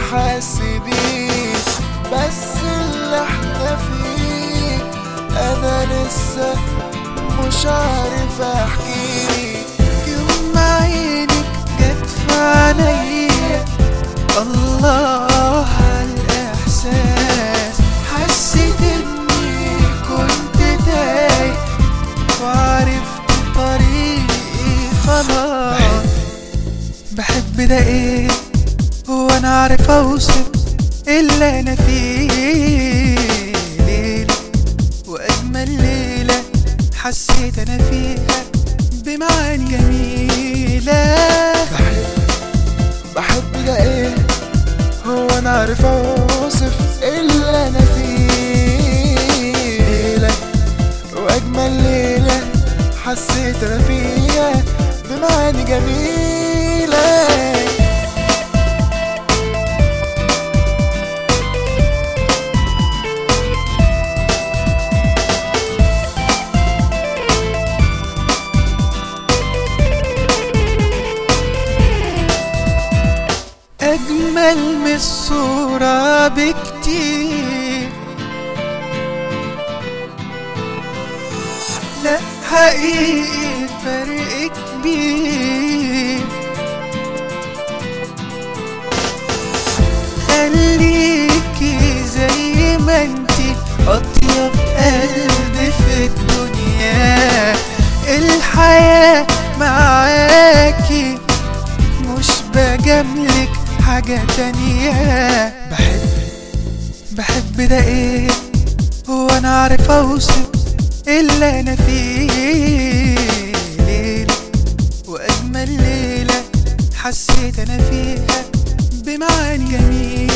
حاسس بيه بس اللي احنا فيه انا لسه مش عارف احكيه يوم ما عينك جت في عينيا الله عالاحساس حسيت اني كنت تايه وعرفت طريقي خلاص بحب ده ايه هو انا عارف اوصف اللي انا فيه ليلة واجمل ليلة حسيت انا فيها بمعاني جميلة بحب بحب ده ايه هو انا عارف اوصف اللي انا فيه ليلة واجمل ليلة حسيت انا فيها بمعاني جميلة أجمل من الصورة بكتير لا حقيقي فرق كبير خليكي زي ما انتي أطيب قلب في الدنيا الحياة معاكي مش بجاملك حاجة تانية بحب بحب ده ايه هو انا عارف اوصف اللي انا فيه ليلة واجمل ليلة حسيت انا فيها بمعاني جميلة